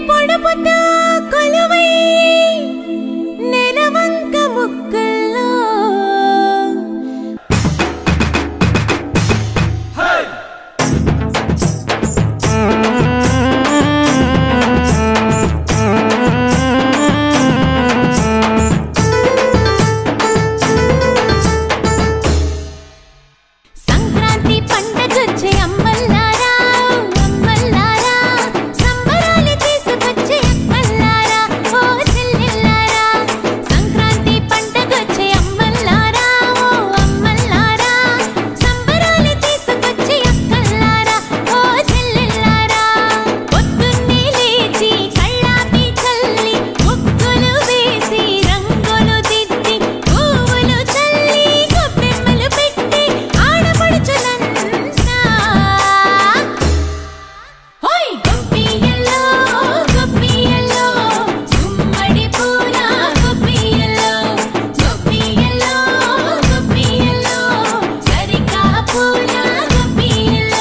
పొడుపుతో కొలువై నెలవంక ముక్కల్లో సంక్రాంతి పండగొచ్చే అమ్మల్లారా అమ్మల్లారా సంబరాలు తీసుకొచ్చే అక్కల్లారా ఓ చెల్లెల్లారా సంక్రాంతి పండగొచ్చే అమ్మల్లారా ఓ అమ్మల్లారా సంబరాలు తీసుకొచ్చే అక్కల్లారా ఓ చెల్లెల్లారా పొద్దున్నే లేచి కళ్ళాపి చల్లి ముగ్గులు వేసి రంగులు దిద్ది పువ్వులు చల్లి గొబ్బెమ్మలు పెట్టి ఆడపడుచులంతా హోయ్ గొప్పియల్లో గొప్పియల్లో గుమ్మడి పూల గొప్పియల్లో గొప్పియల్లో గొప్పియల్లో సరికా పూల గొప్పియల్లో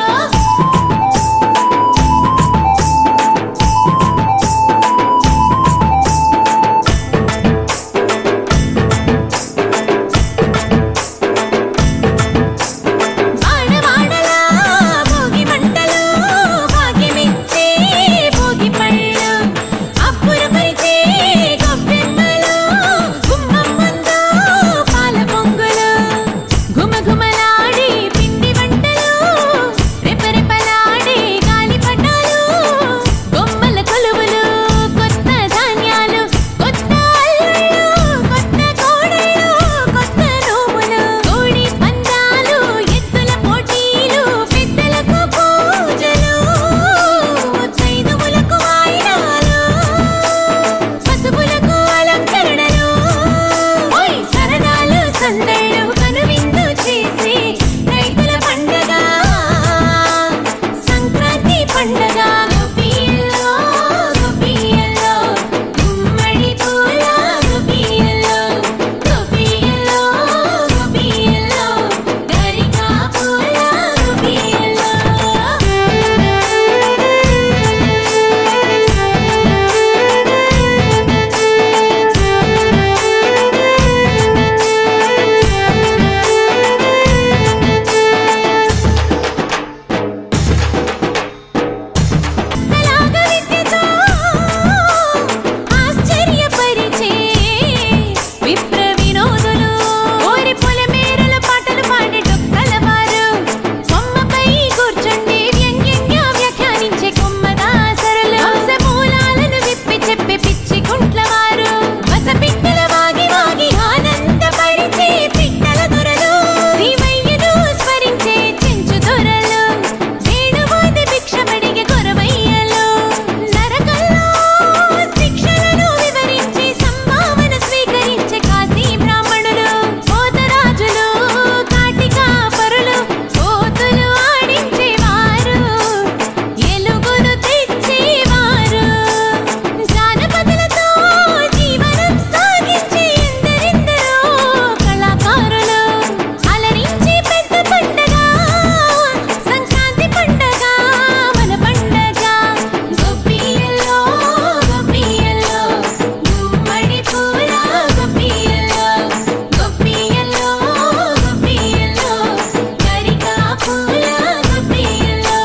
వాడవాడలా భోగి మంటలు భాగ్యమిచ్చే భోగి పళ్ళు అప్పురు పరిచే గొబ్బెమ్మలు గుమ్మం ముందు పాల పొంగులు ఘుమఘుమలాడే పిండి వంటలు రెపరెపలాడే గాలిపటాలు బొమ్మల కొలువులు కొత్త ధాన్యాలు కొత్త అల్లుళ్ళు కొత్త కోడళ్ళు కొత్త నోములు కోడి పందాలు ఎద్దుల పోటీలు పెద్దలకు పూజలు ముత్తైదువులకు వాయినాలు పసుపులకు అలంకరణలు ఓయ్ సరదాలు సందళ్ళు కనువిందు చేసి రైతుల పండగ సంక్రాంతి పండగ గోపియల్లో గోపియల్లో గుమ్మడి పూల గోపియల్లో గోపియల్లో గోపియల్లో గరికా పూల గోపియల్లో అలాగ విద్యతో ఆశ్చర్యపరిచే విప్ర వినోదులు ఓరి పొలమేరల పాటలు పాడే డొక్కలవారు కొమ్మపై కూర్చుండి వ్యంగ్యంగా వ్యాఖ్యానించే కొమ్మదాసరులు వంశమూలాలను విప్పి చెప్పే పిచ్చి కుంట్లవారు వస పిట్టల వాగి వాగి ఆనందపరిచే పిట్టల దొరలు శివయ్యను స్మరించే చెంచు దొరలు వేణువాది భిక్షమడిగే కొరవయ్యలు నరకల్లో శిక్షలను వివరించి సంభావన స్వీకరించే కాశీ బ్రాహ్మణులు పోతరాజులు కాటికా పరులు కోతులు ఆడించేవారు ఎలుగును తెచ్చేవారు జానపదులతో జీవనం సాగించే ఎందరెందరో కళాకారులు అలరించే పెద్ద పండగ సంక్రాంతి పండగ మన పండగ గొప్పియల్లో గొప్పియల్లో గుమ్మడి పూల గొప్పియల్లో గొప్పియల్లో గొప్పియల్లో గరికా పూల గొప్పియల్లో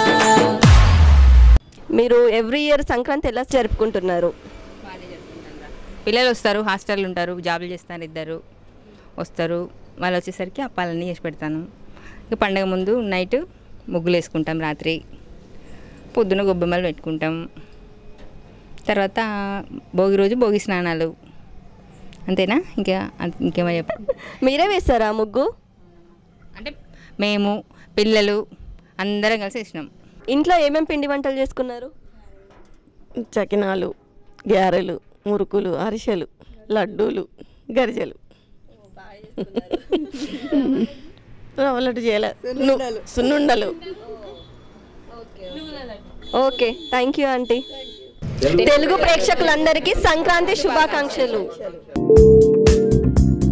మీరు ఎవ్రీ ఇయర్ సంక్రాంతి ఎలా జరుపుకుంటున్నారు పిల్లలు వస్తారు హాస్టల్ ఉంటారు జాబులు చేస్తారు ఇద్దరు వస్తారు వాళ్ళు వచ్చేసరికి అప్పాలన్నీ చేసి పెడతాను ఇక పండగ ముందు నైట్ ముగ్గులు వేసుకుంటాం రాత్రి పొద్దున గొబ్బెమ్మలు పెట్టుకుంటాం తర్వాత భోగి రోజు భోగి స్నానాలు అంతేనా ఇంకా అంత- ఇంకేమో చెప్ప మీరే వేస్తారా ముగ్గు అంటే మేము పిల్లలు అందరం కలిసి వేసినాం ఇంట్లో ఏమేం పిండి వంటలు చేసుకున్నారు చకినాలు గ్యారెలు మురుకులు అరిసెలు లడ్డూలు గరిజెలు రవ్వలడ్డు చేయలే ను- సున్నుండలు okay thank you aunty Telugu ప్రేక్షకులందరికీ సంక్రాంతి శుభాకాంక్షలు